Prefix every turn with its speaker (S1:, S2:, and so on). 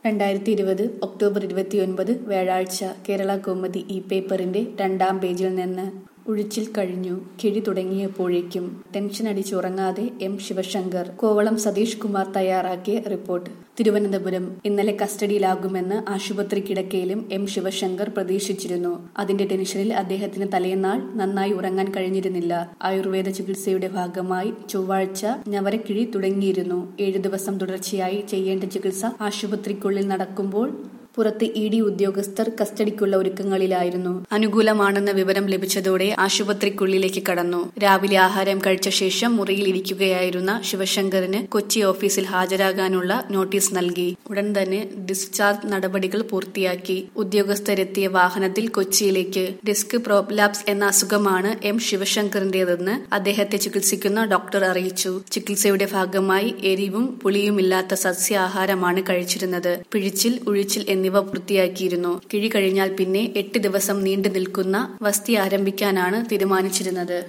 S1: രണ്ടായിരത്തി ഇരുപത് ഒക്ടോബർ ഇരുപത്തിയൊൻപത് വ്യാഴാഴ്ച കേരള കൗമുദി ഈ പേപ്പറിന്റെ രണ്ടാം പേജിൽ നിന്ന് ഉഴിച്ചിൽ കഴിഞ്ഞു കിഴി തുടങ്ങിയപ്പോഴേക്കും ടെൻഷൻ അടിച്ചുറങ്ങാതെ എം ശിവശങ്കർ കോവളം സതീഷ് കുമാർ തയ്യാറാക്കിയ റിപ്പോർട്ട് തിരുവനന്തപുരം ഇന്നലെ കസ്റ്റഡിയിലാകുമെന്ന് ആശുപത്രി കിടക്കയിലും എം ശിവശങ്കർ പ്രതീക്ഷിച്ചിരുന്നു അതിന്റെ ടെൻഷനിൽ അദ്ദേഹത്തിന് തലേന്നാൾ നന്നായി ഉറങ്ങാൻ കഴിഞ്ഞിരുന്നില്ല ആയുർവേദ ചികിത്സയുടെ ഭാഗമായി ചൊവ്വാഴ്ച ഞവരക്കിഴി തുടങ്ങിയിരുന്നു ഏഴു ദിവസം തുടർച്ചയായി ചെയ്യേണ്ട ചികിത്സ ആശുപത്രിക്കുള്ളിൽ നടക്കുമ്പോൾ പുറത്ത് ഇ ഡി ഉദ്യോഗസ്ഥർ കസ്റ്റഡിക്കുള്ള ഒരുക്കങ്ങളിലായിരുന്നു അനുകൂലമാണെന്ന വിവരം ലഭിച്ചതോടെ ആശുപത്രിക്കുള്ളിലേക്ക് കടന്നു രാവിലെ ആഹാരം കഴിച്ച ശേഷം മുറിയിൽ ഇരിക്കുകയായിരുന്ന ശിവശങ്കറിന് കൊച്ചി ഓഫീസിൽ ഹാജരാകാനുള്ള നോട്ടീസ് നൽകി ഉടൻ തന്നെ ഡിസ്ചാർജ് നടപടികൾ പൂർത്തിയാക്കി ഉദ്യോഗസ്ഥരെത്തിയ വാഹനത്തിൽ കൊച്ചിയിലേക്ക് ഡിസ്ക് പ്രോബ്ലാപ്സ് എന്ന അസുഖമാണ് എം ശിവശങ്കറിന്റേതെന്ന് അദ്ദേഹത്തെ ചികിത്സിക്കുന്ന ഡോക്ടർ അറിയിച്ചു ചികിത്സയുടെ ഭാഗമായി എരിവും പുളിയുമില്ലാത്ത സസ്യാഹാരമാണ് കഴിച്ചിരുന്നത് പിഴിച്ചിൽ ഉഴിച്ചിൽ എന്നിവ പൂർത്തിയാക്കിയിരുന്നു കിഴി കഴിഞ്ഞാൽ പിന്നെ എട്ട് ദിവസം നീണ്ടു നിൽക്കുന്ന വസ്തി ആരംഭിക്കാനാണ് തീരുമാനിച്ചിരുന്നത്